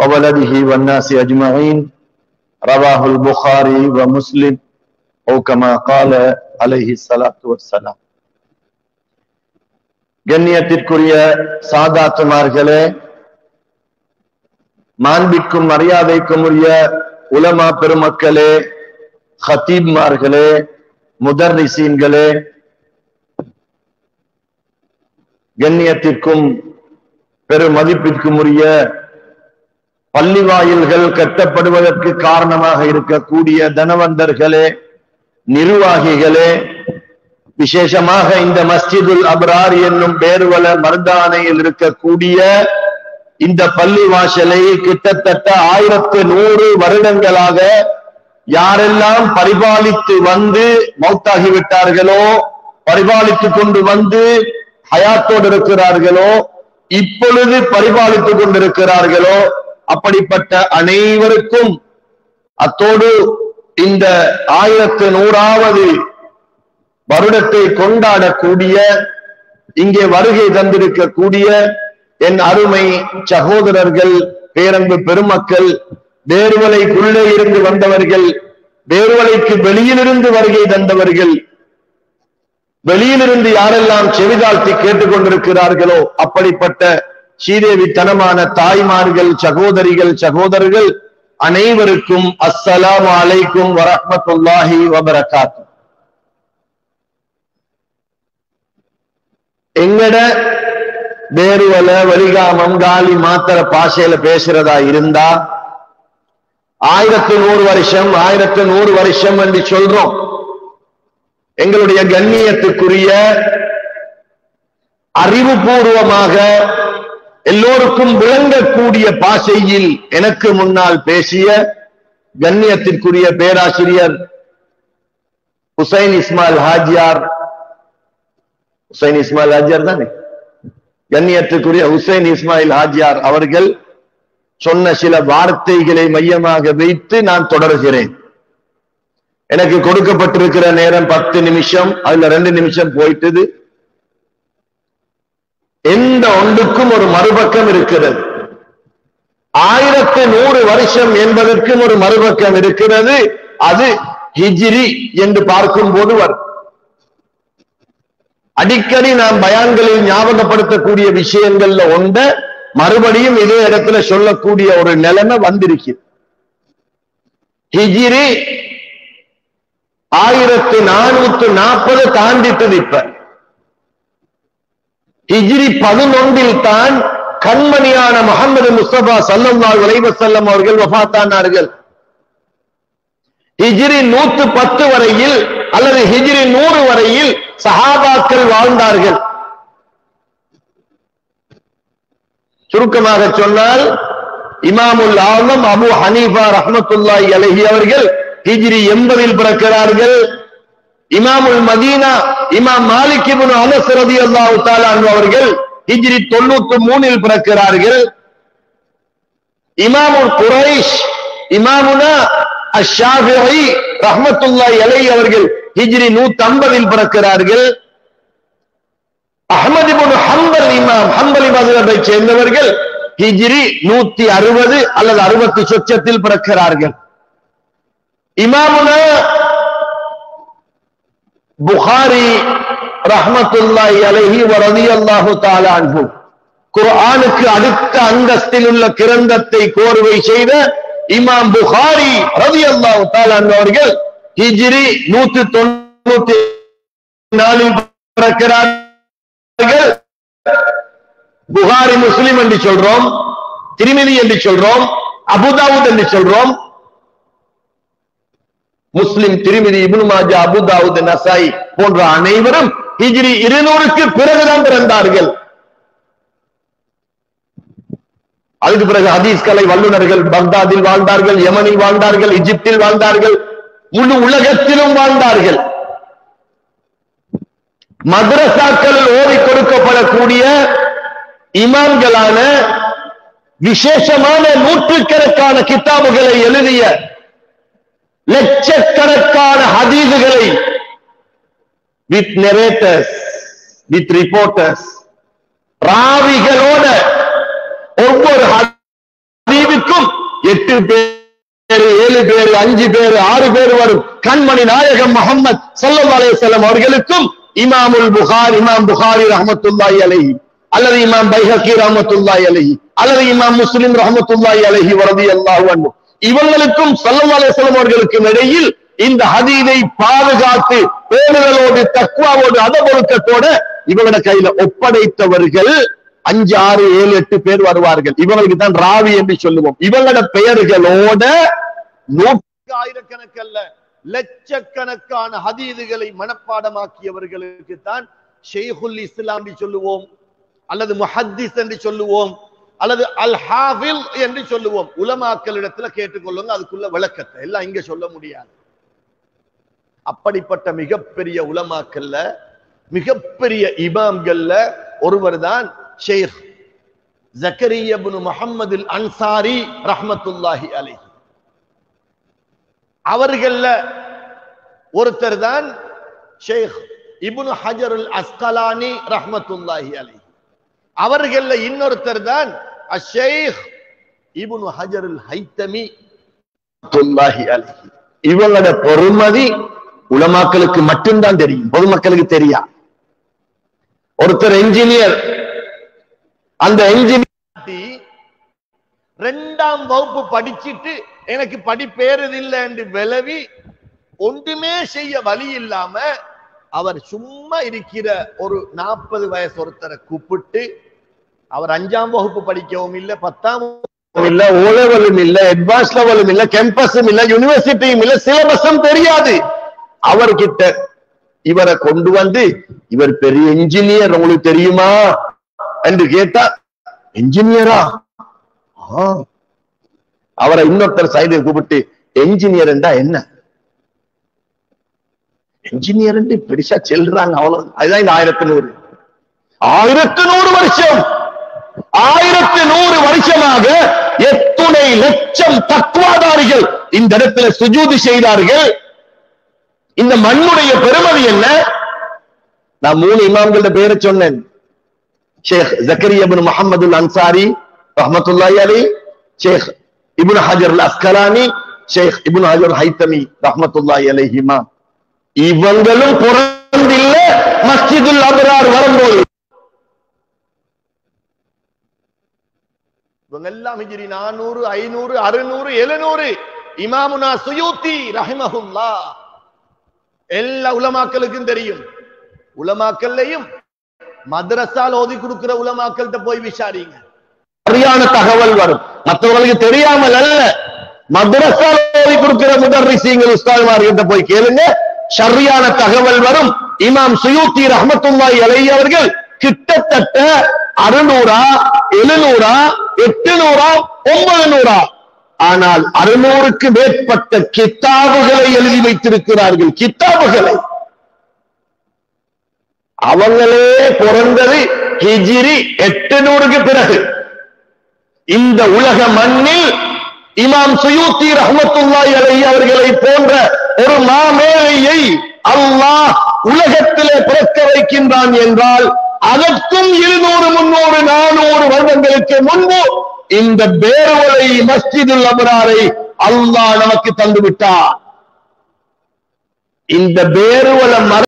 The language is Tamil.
وولده والناس أجمعين رواه البخاري ومسلم أو كما قال عليه الصلاة والسلام கண்ணியத்திற்குரிய சாதாத்துமார்களே மாண்பிற்கும் மரியாதைக்கும் உரிய உலமா பெருமக்களே ஹத்தீப்மார்களே முதர்ரிசீன்களே கண்ணியத்திற்கும் பெருமதிப்பிற்கும் உரிய பள்ளி வாயில்கள் கட்டப்படுவதற்கு காரணமாக இருக்கக்கூடிய தனவந்தர்களே நிர்வாகிகளே விசேஷமாக இந்த மஸ்ஜிதுல் அப்ரார் என்னும் பேருவல மருதானையில் இருக்கக்கூடிய இந்த பள்ளி வாசலை கிட்டத்தட்ட ஆயிரத்து நூறு வருடங்களாக யாரெல்லாம் பரிபாலித்து வந்து மௌத்தாகிவிட்டார்களோ பரிபாலித்துக் கொண்டு வந்து ஹயாத்தோடு இருக்கிறார்களோ இப்பொழுது பரிபாலித்துக் கொண்டிருக்கிறார்களோ அப்படிப்பட்ட அனைவருக்கும் அத்தோடு இந்த ஆயிரத்து நூறாவது வருடத்தை கொண்டாடக்கூடிய இங்கே வருகை தந்திருக்கக்கூடிய என் அருமை சகோதரர்கள் பேரன்பு பெருமக்கள் வேறுவலைக்குள்ளே இருந்து வந்தவர்கள் வேறுவலைக்கு வெளியிலிருந்து வருகை தந்தவர்கள் வெளியிலிருந்து யாரெல்லாம் செவிதாழ்த்தி கேட்டுக்கொண்டிருக்கிறார்களோ அப்படிப்பட்ட ஸ்ரீதேவி தனமான தாய்மார்கள் சகோதரிகள் சகோதரர்கள் அனைவருக்கும் அஸ்ஸலாமு அலைக்கும் வரஹ்மத்துல்லாஹி வபரகாத்து எங்கட வேறுவல வலிகாமம் காலி மாத்திர பாஷையில பேசுறதா இருந்தா ஆயிரத்து நூறு வருஷம் ஆயிரத்து நூறு வருஷம் என்று சொல்றோம் எங்களுடைய கண்ணியத்துக்குரிய அறிவுபூர்வமாக எல்லோருக்கும் விளங்கக்கூடிய பாஷையில் எனக்கு முன்னால் பேசிய கண்ணியத்திற்குரிய பேராசிரியர் ஹுசைன் இஸ்மாயில் ஹாஜியார் ஹுசைன் இஸ்மாயில் ஹாஜியார் தானே கண்ணியத்துக்குரிய ஹுசைன் இஸ்மாயில் ஹாஜியார் அவர்கள் சொன்ன சில வார்த்தைகளை மையமாக வைத்து நான் தொடர்கிறேன் எனக்கு கொடுக்கப்பட்டிருக்கிற நேரம் பத்து நிமிஷம் அதுல ரெண்டு நிமிஷம் போயிட்டது எந்த ஒன்றுக்கும் ஒரு மறுபக்கம் இருக்கிறது ஆயிரத்து நூறு வருஷம் என்பதற்கும் ஒரு மறுபக்கம் இருக்கிறது அது ஹிஜ்ரி என்று பார்க்கும் போது வரும் அடிக்கடி நாம் பயான்களில் ஞாபகப்படுத்தக்கூடிய விஷயங்கள்ல ஒன்ற மறுபடியும் இதே இடத்துல சொல்லக்கூடிய ஒரு நிலைமை வந்திருக்கு ஹிஜிரி ஆயிரத்து நானூத்து நாற்பது தாண்டிட்டது இப்ப ஹிஜ்ரி பதினொன்றில் தான் கண்மணியான முகமது முஸ்தபா சல்லல்லாஹு அலைஹி வஸல்லம் அவர்கள் வஃபாத்தானார்கள் ஹிஜ்ரி நூத்து பத்து வரையில் அல்லது ஹிஜ்ரி நூறு வரையில் சஹாபாக்கள் வாழ்ந்தார்கள் சுருக்கமாக சொன்னால் இமாமுல் ஆலம் அபு ஹனீஃபா ரஹ்மத்துல்லாஹி அலைஹி அவர்கள் ஹிஜ்ரி எண்பதில் பிறக்கிறார்கள் இமாமுல் மதீனா இமாம் மாலிக் இப்னு அனஸ் ரலியல்லாஹு தஆலா அன்ஹு அவர்கள் ஹிஜ்ரி 93 பிறக்கிறார்கள் இமாமுல் குரைஷ் இமாமுனா அஷ்-ஷாஃபிஈ ரஹ்மத்துல்லாஹி அலைஹி அவர்கள் ஹிஜ்ரி 150 பிறக்கிறார்கள் அஹ்மது இப்னு ஹம்பல் இமாம் ஹம்பலி மذهபை சேர்ந்தவர்கள் ஹிஜ்ரி 160 அல்லது 60 சொச்சத்தில் பிறக்கிறார்கள் இமாமுனா புகாரி ரஹ்மத்துல்லாஹி அலைஹி வ ரலியல்லாஹு தஆலா அன்ஹு குர்ஆனுக்கு அடுத்த அந்தஸ்தில் உள்ள கிரந்தத்தை கோர்வை செய்த இமாம் புகாரி ரலியல்லாஹு தஆலா அன்ஹு அவர்கள் ஹிஜ்ரி 194 பிறக்கிறார்கள் புகாரி முஸ்லிம் என்று சொல்றோம் திருமிதி என்று சொல்றோம் அபுதாவுத் என்று சொல்றோம் முஸ்லிம் திருமிதி இப்னு மாஜா அபு தாவூத் நசாய் போன்ற அனைவரும் ஹிஜ்ரி இருநூறுக்கு பிறகுதான் பிறந்தார்கள் அதுக்கு பிறகு ஹதீஸ் கலை வல்லுநர்கள் பக்தாதில் வாழ்ந்தார்கள் யமனில் வாழ்ந்தார்கள் எகிப்தில் வாழ்ந்தார்கள் முழு உலகத்திலும் வாழ்ந்தார்கள் மദ്രസാக்களில் ஓதி கொடுக்கப்படக்கூடிய இமாம்களான விசேஷமான நூற்றுக்கணக்கான கிதாபுகளை எழுதிய லட்சக்கணக்கான ஹதீதுகளை வித் நெரேட்டர்ஸ் வித் ரிப்போர்ட்டர்ஸ் ராவிகளோட ஒவ்வொரு ஹதீதுக்கும் எட்டு பேரு ஏழு பேரு அஞ்சு பேரு ஆறு பேர் வரும் கண்மணி நாயகம் முகமது ஸல்லல்லாஹு அலைஹி வஸல்லம் அவர்களுக்கும் இமாமுல் புகார் இமாம் புகாரி ரஹமத்துல்லாஹி அலைஹி அல்லது இமாம் பைஹக்கி ரஹமத்துல்லாஹி அலைஹி அல்லது இமாம் முஸ்லிம் ரஹமத்துல்லாஹி அலைஹி வரதியல்லாஹு அன்ஹு இவங்களுக்கும் ஸல்லல்லாஹு அலைஹி வஸல்லம் அவர்களுக்கும் இடையில் இந்த ஹதீதை பாதுகாத்து பேணுதலோடு தக்குவாவோடு அதபொருக்கத்தோட இவங்களோட கையில ஒப்படைத்தவர்கள் அஞ்சு ஆறு ஏழு எட்டு பேர் வருவார்கள் இவங்களுக்கு தான் ராவி என்று சொல்லுவோம் இவங்களோட பெயர்களோட நூற்று ஆயிரக்கணக்கல்ல லட்சக்கணக்கான ஹதீதுகளை மனப்பாடமாக்கியவர்களுக்கு தான் ஷெய்குல் இஸ்லாம் என்று சொல்லுவோம் அல்லது முஹத்திஸ் என்று சொல்லுவோம் அல்லது அல் ஹாஃபில் என்று சொல்லுவோம் உலமாக்களிடத்துல கேட்டுக்கொள்ளுங்க அதுக்குள்ள விளக்கத்தை எல்லாம் இங்க சொல்ல முடியாது அப்படிப்பட்ட மிகப்பெரிய உலமாக்கல்ல மிகப்பெரிய இமாம்கள்ல ஒருவர் தான் ஷேக் ஜக்கரியா இப்னு முஹம்மது அன்சாரி ரஹ்மத்துல்லாஹி அலைஹி அவர்கள்ல ஒருத்தர் தான் ஷேக் இப்னு ஹஜருல் அஸ்கலானி ரஹ்மத்துல்லாஹி அலைஹி அவர்கள்ல இன்னொருத்தர் தான் அஷேக் இப்னு ஹஜருல் ஹைத்தமி ரஹ்மத்துல்லாஹி அலைஹி இவங்களோட பொறுமதி உலமாக்களுக்கு மட்டும்தான் தெரியும் பொதுமக்களுக்கு தெரியா ஒருத்தர் என்ஜினியர் அந்த என்ஜினியர் ரெண்டாம் வகுப்பு படிச்சிட்டு எனக்கு படிப்பேறது இல்லை என்று விளவி ஒன்றுமே செய்ய வழி இல்லாம அவர் சும்மா இருக்கிற ஒரு நாற்பது வயசு ஒருத்தரை கூப்பிட்டு அவர் அஞ்சாம் வகுப்பு படிக்கவும் இல்லை பத்தாம் வகுப்பும் இல்ல ஓ லெவலும் இல்ல அட்வான்ஸ் லெவலும் இல்ல கேம்பஸும் இல்ல யூனிவர்சிட்டியும் இல்ல சிலபஸும் தெரியாது அவர்கிட்ட இவரை கொண்டு வந்து இவர் பெரிய இன்ஜினியர் உங்களுக்கு தெரியுமா என்று கேட்டா இன்ஜினியரா ஆ. அவரை இன்னொருத்தர் சைடு கூப்பிட்டு என்ஜினியர் என்றா என்ன என்ஜினியர் பெருசா செல்றாங்க அவ்வளவு அதுதான் இந்த ஆயிரத்தி நூறு ஆயிரத்தி நூறு வருஷம் ஆயிரத்தி நூறு வருஷமாக எத்துணை லட்சம் தக்குவாதாரிகள் இந்த இடத்துல சுஜூதி செய்தார்கள் இந்த மண்ணுடைய பெருமதி என்ன நான் மூணு இமாம்களோட பேரை சொன்னேன் ஷேக் ஜக்கரியா இப்னு முஹம்மது அன்சாரி ரஹ்மத்துல்லாஹி அலி ஷேக் இப்னு ஹஜர் அல் அஸ்கலானி ஷேக் இப்னு ஹஜர் ஹைத்தமி ரஹ்மத்துல்லாஹி அலைஹிமா இவங்களும் பிறந்தில்ல மஸ்ஜிதுல் அபரார் வரும்போது இவங்க எல்லாம் ஹிஜ்ரி நானூறு ஐநூறு அறுநூறு எழுநூறு இமாமுனா சுயூத்தி ரஹிமஹுல்லா எல்லா உலமாக்களுக்கும் தெரியும் உலமாக்கள்லையும் மദ്രസാல் ஓதி கொடுக்கிற உலமாக்கள்கிட்ட போய் விசாரிங்க சரியான தகவல் வரும் மற்றவங்களுக்கு தெரியாமல் அல்ல மദ്രസാல் ஓதி கொடுக்கிற முதர்ரிசீங்கள் உஸ்தாதுமார்கிட்ட போய் கேளுங்க சரியான தகவல் வரும் இமாம் சுயூத்தி ரஹமத்துல்லாஹி அலைஹி அவர்கள் கிட்டத்தட்ட அறுநூறா எழுநூறா எட்டுநூறா ஒன்பது நூறா ஆனால் அறுநூறுக்கு மேற்பட்ட கித்தாபுகளை எழுதி வைத்திருக்கிறார்கள் கித்தாபுகளை அவங்களே பிறந்தது ஹிஜிரி எட்டுநூறுக்கு பிறகு இந்த உலக மண்ணில் இமாம் சுயூத்தி ரஹமத்துல்லாஹி அலைஹி அவர்களை போன்ற ஒரு மாமேலையை அல்லாஹ் உலகத்திலே பிறக்க வைக்கின்றான் என்றால் அதற்கும் இருநூறு முன்னூறு நானூறு வருடங்களுக்கு முன்பு இந்த பேருவலை மஸ்ஜிதுல் அபராரை அல்லாஹ் நமக்கு தந்து விட்டார் இந்த பேருவல மர